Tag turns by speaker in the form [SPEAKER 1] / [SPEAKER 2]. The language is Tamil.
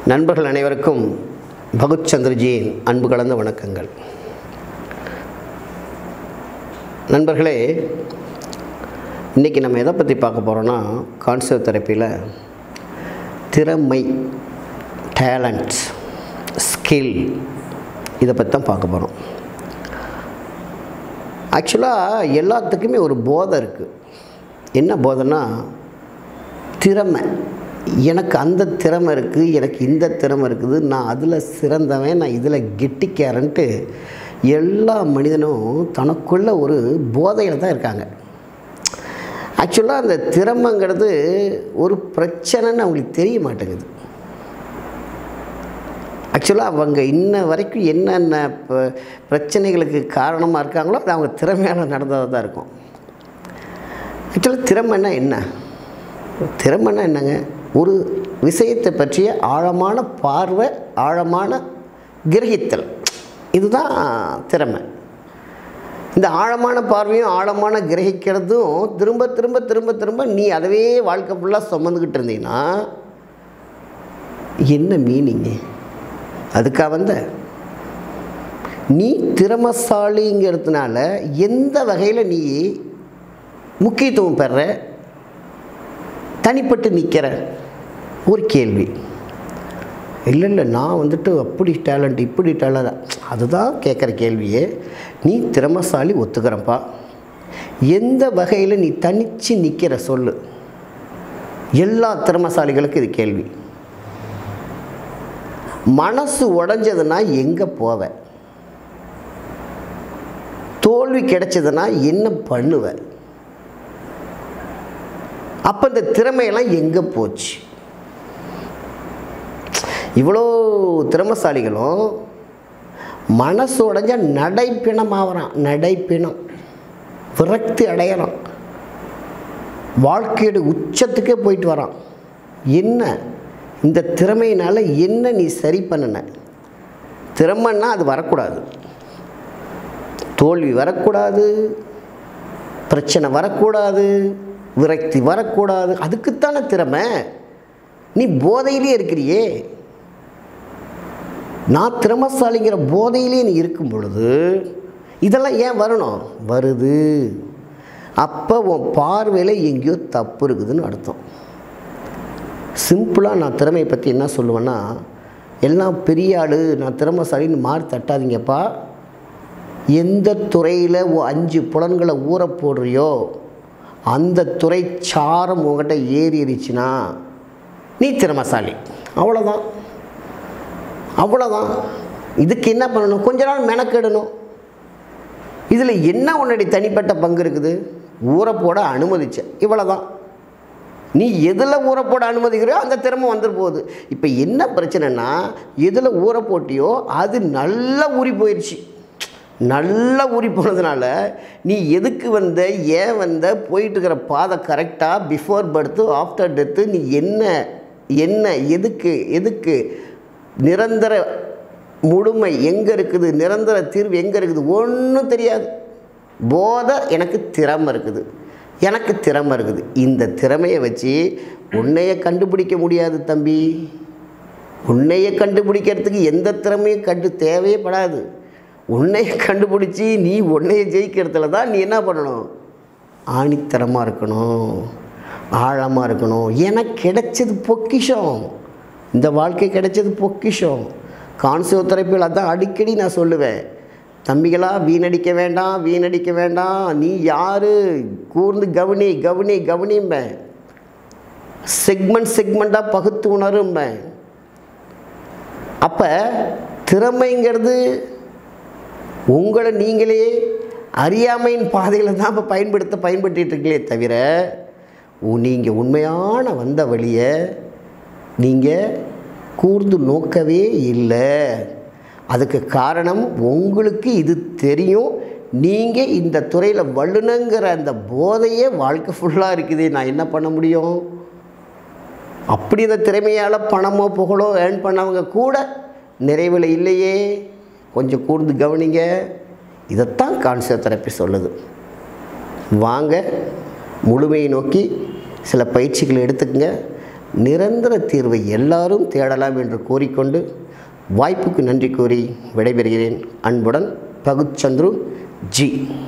[SPEAKER 1] நண்பர்கள் அனைவருக்கும் பகுத் சந்திரஜியின் அன்பு கலந்த வணக்கங்கள் நண்பர்களே இன்றைக்கி நம்ம எதை பற்றி பார்க்க போகிறோன்னா கான்செப்ட் தெரப்பியில் திறமை டேலண்ட்ஸ் ஸ்கில் இதை பற்றி தான் பார்க்க போகிறோம் ஆக்சுவலாக எல்லாத்துக்குமே ஒரு போதை இருக்குது என்ன போதைன்னா திறமை எனக்கு அந்த திறமை இருக்குது எனக்கு இந்த திறமை இருக்குது நான் அதில் சிறந்தவன் நான் இதில் கெட்டிக்காரன்ட்டு எல்லா மனிதனும் தனக்குள்ள ஒரு போதையில் தான் இருக்காங்க ஆக்சுவலாக அந்த திறமைங்கிறது ஒரு பிரச்சனைன்னு அவங்களுக்கு தெரிய மாட்டேங்குது ஆக்சுவலாக அவங்க இன்ன வரைக்கும் என்னென்ன ப- பிரச்சனைகளுக்கு காரணமாக இருக்காங்களோ அது அவங்க திறமையால் நடந்ததாக தான் இருக்கும் ஆக்சுவலாக திறமைன்னா என்ன திறமைன்னா என்னங்க ஒரு விஷயத்தை பற்றிய ஆழமான பார்வை ஆழமான கிரகித்தல் இதுதான் திறமை இந்த ஆழமான பார்வையும் ஆழமான கிரகிக்கிறதும் திரும்ப திரும்ப திரும்ப திரும்ப நீ அதவே வாழ்க்கை ஃபுல்லாக சுமந்துக்கிட்டு இருந்தீங்கன்னா என்ன மீனிங்கு அதுக்காக வந்த நீ திறமசாலிங்கிறதுனால எந்த வகையில் நீ முக்கியத்துவம் பெற தனிப்பட்டு நிற்கிற ஒரு கேள்வி இல்லை இல்லை நான் வந்துட்டு அப்படி டேலண்ட் இப்படி டேலண்ட் அதுதான் கேட்குற கேள்வியே நீ திறமசாலி ஒத்துக்கிறப்பா எந்த வகையில் நீ தனித்து நிற்கிற சொல்லு எல்லா திறமசாலிகளுக்கும் இது கேள்வி மனசு உடஞ்சதுன்னா எங்கே போவ தோல்வி கிடைச்சதுன்னா என்ன பண்ணுவ அப்போ இந்த திறமையெல்லாம் எங்கே போச்சு இவ்வளோ திறமசாலிகளும் மனசு உடஞ்சா நடைப்பிணம் ஆகிறான் நடைப்பிணம் விரக்தி அடையலாம் வாழ்க்கையோட உச்சத்துக்கே போயிட்டு வரான் என்ன இந்த திறமையினால் என்ன நீ சரி பண்ணின திறமைன்னா அது வரக்கூடாது தோல்வி வரக்கூடாது பிரச்சனை வரக்கூடாது விரக்தி வரக்கூடாது அதுக்குத்தானே திறமை நீ போதையிலே இருக்கிறியே நான் திறமசாலிங்கிற போதையிலே நீ இருக்கும் பொழுது இதெல்லாம் ஏன் வரணும் வருது அப்போ உன் பார்வையில் எங்கேயோ தப்பு இருக்குதுன்னு அர்த்தம் சிம்பிளாக நான் திறமையை பற்றி என்ன சொல்லுவேன்னா எல்லாம் பெரிய ஆள் நான் திறமைசாலின்னு மாறி தட்டாதீங்கப்பா எந்த துறையில் ஓ அஞ்சு புலன்களை ஊற போடுறியோ அந்த துறை சாரம் உங்கள்கிட்ட ஏறிடுச்சுன்னா நீ திறமைசாலி அவ்வளோதான் அவ்வளோதான் இதுக்கு என்ன பண்ணணும் கொஞ்ச நாள் மெனக்கெடணும் இதில் என்ன உன்னுடைய தனிப்பட்ட பங்கு இருக்குது ஊற போட அனுமதிச்ச இவ்வளோதான் நீ எதில் ஊற போட அனுமதிக்கிறியோ அந்த திறமை வந்துட்டு போகுது இப்போ என்ன பிரச்சனைனா எதில் ஊற போட்டியோ அது நல்லா ஊறி போயிடுச்சு நல்லா ஊறி போனதுனால நீ எதுக்கு வந்த ஏன் வந்த போயிட்டு இருக்கிற பாதை கரெக்டாக பிஃபோர் பர்த்து ஆஃப்டர் டெத்து நீ என்ன என்ன எதுக்கு எதுக்கு நிரந்தர முழுமை எங்கே இருக்குது நிரந்தர தீர்வு எங்கே இருக்குது ஒன்றும் தெரியாது போதை எனக்கு திறமை இருக்குது எனக்கு திறமை இருக்குது இந்த திறமையை வச்சு உன்னைய கண்டுபிடிக்க முடியாது தம்பி உன்னைய கண்டுபிடிக்கிறதுக்கு எந்த திறமையும் கண்டு தேவையே படாது உன்னைய கண்டுபிடிச்சி நீ உன்னைய ஜெயிக்கிறதுல தான் நீ என்ன பண்ணணும் ஆணித்தரமாக இருக்கணும் ஆழமாக இருக்கணும் எனக்கு கிடைச்சது பொக்கிஷம் இந்த வாழ்க்கை கிடைச்சது பொக்கிஷம் கான்செப்ட் தெரப்பியில் அதான் அடிக்கடி நான் சொல்லுவேன் தம்பிகளா வீணடிக்க வேண்டாம் வீணடிக்க வேண்டாம் நீ யார் கூர்ந்து கவனி கவனி கவனிம்பேன் செக்மெண்ட் செக்மெண்ட்டாக பகுத்து உணரும்பேன் அப்போ திறமைங்கிறது உங்களை நீங்களே அறியாமையின் பாதையில் தான் இப்போ பயன்படுத்த பயன்படுத்திட்டு இருக்கீங்களே தவிர நீங்கள் உண்மையான வந்த வழியை நீங்கள் கூர்ந்து நோக்கவே இல்லை அதுக்கு காரணம் உங்களுக்கு இது தெரியும் நீங்கள் இந்த துறையில் வல்லுனங்கிற அந்த போதையே வாழ்க்கை ஃபுல்லாக இருக்குது நான் என்ன பண்ண முடியும் அப்படி இந்த திறமையால் பணமோ புகழோ ஏர்ன் பண்ணவங்க கூட நிறைவில் இல்லையே கொஞ்சம் கூர்ந்து கவனிங்க இதைத்தான் கான்செப்ட் தெரப்பி சொல்லுது வாங்க முழுமையை நோக்கி சில பயிற்சிகள் எடுத்துக்கங்க நிரந்தர தீர்வை எல்லாரும் தேடலாம் என்று கூறிக்கொண்டு வாய்ப்புக்கு நன்றி கூறி விடைபெறுகிறேன் அன்புடன் பகுச்சந்துரு ஜி